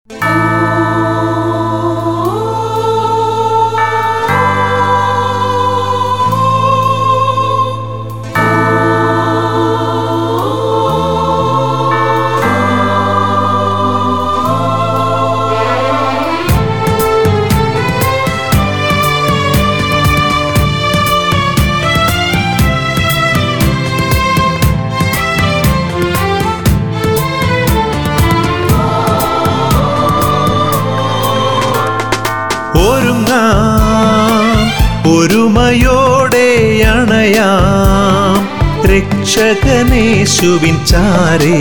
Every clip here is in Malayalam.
ഒരുങ്ങാം ഒരുമയോടെ അണയാം രക്ഷകനേശുവിൻ ചാരേ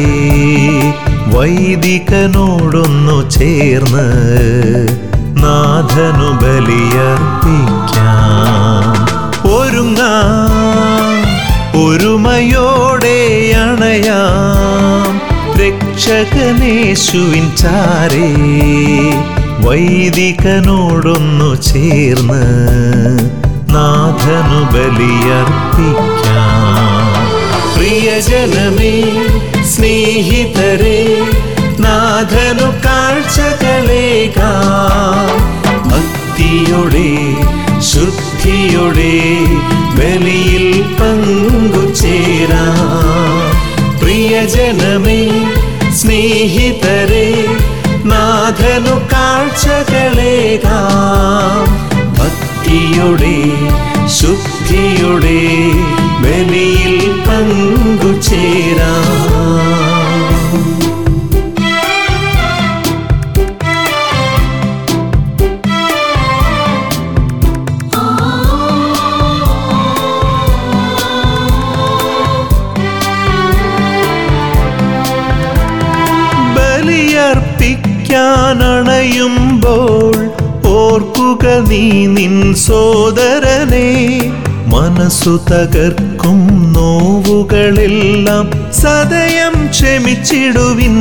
വൈദികനോടൊന്നു ചേർന്ന് നാഥനു ബലിയർപ്പിക്കാം ഒരുങ്ങാം ഒരുമയോടെ അണയാം രക്ഷകനേശുവിൻ ചാരേ വൈദികനോടൊന്നു ചേർന്ന് നാഥനു ബലിയർപ്പിക്കാം പ്രിയജനമേ സ്നേഹിതരെ നാഥനു കാഴ്ചകളേകാം ഭക്തിയുടെ ശുദ്ധിയുടെ ബലിയിൽ പങ്കുചേരാം പ്രിയജനമേ സ്നേഹിതരെ നാഥനു കാഴ്ചകളേകാം ഭക്തിയുടെ ശുദ്ധിയുടെ ബലിയിൽ പങ്കുചേരാം ബലിയർപ്പിക്കാനണയുമ്പോൾ ഓർക്കുക നീ നിൻ സോദരനെ മനസ്സു തകർക്കും നോവുകളെല്ലാം സദയം ക്ഷമിച്ചിടുവിൻ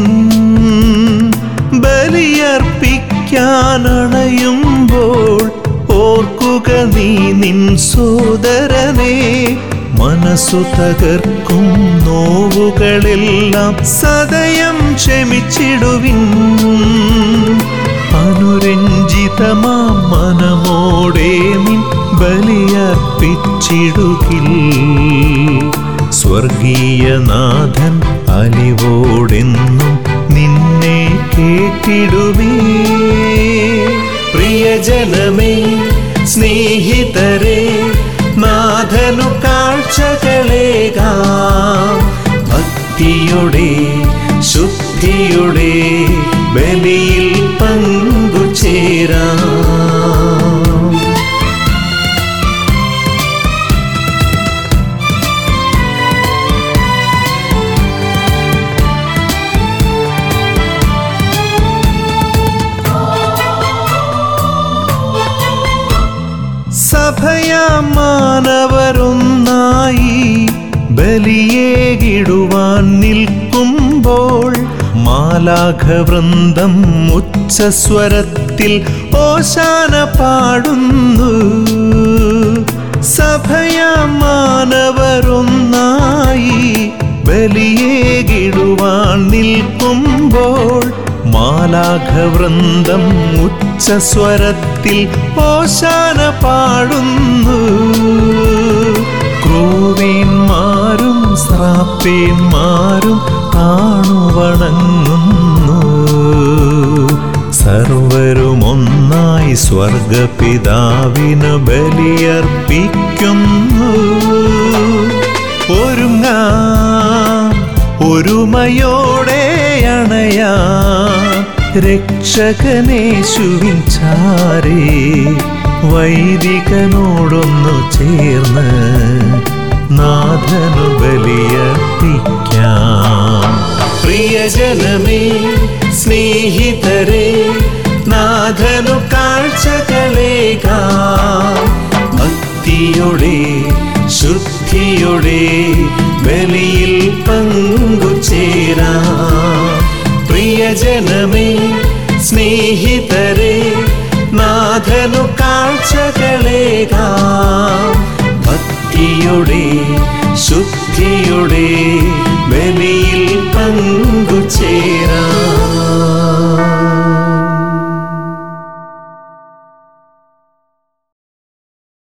ബലിയർപ്പിക്കാനണയുമ്പോൾ ഓർക്കുക നീ നിൻ സോദരനെ മനസ്സു തകർക്കും നോവുകളെല്ലാം സദയം ക്ഷമിച്ചിടുവിൻ അനുരഞ്ജിതമാം മനമോടെ നിൻ ബലിയർപ്പിച്ചിടുകിൽ സ്വർഗീയനാഥൻ അലിവോടെന്നും നിന്നെ കേട്ടിടുവേ പ്രിയജനമേ സ്നേഹിതരെ നാഥനു കാഴ്ചകളേകാം ഭക്തിയുടെ ശുദ്ധിയുടെ ബലിയിൽ പങ്കുചേരാം സഭയാമാനവരൊന്നായി ബലിയേകിടുവാൻ നിൽക്കുമ്പോൾ മാലാഘവൃന്ദം ഉച്ചസ്വരത്തിൽ ഓശാന പാടുന്നു സഭയാമാനവരൊന്നായി ബലിയേകിടുവാൻ നിൽക്കുമ്പോൾ മാലാഘവൃന്ദം ഉച്ചസ്വരത്തിൽ ഓശാന പാടുന്നു ക്രൂവേന്മാരും ശ്രാപ്പേന്മാരും താണുവണങ്ങുന്നു സർവരും ഒന്നായി സ്വർഗപിതാവിന് ബലിയർപ്പിക്കുന്നു ഒരുങ്ങാം ഒരുമയോടെ അണയാം രക്ഷകനേശുവിൻ ചാരേ വൈദികനോടൊന്നു ചേർന്ന് നാഥനു ബലിയർപ്പിക്കാം പ്രിയജനമേ സ്നേഹിതരെ നാഥനു കാഴ്ചകളേകാം ഭക്തിയുടെ ശുദ്ധിയുടെ ബലിയിൽ പങ്കുചേരാം പ്രിയജനമേ സ്നേഹിതരെ നാഥനു കാഴ്ചകളേകാം ഭക്തിയുടെ ശുദ്ധിയുടെ ബലിയിൽ പങ്കുചേരാം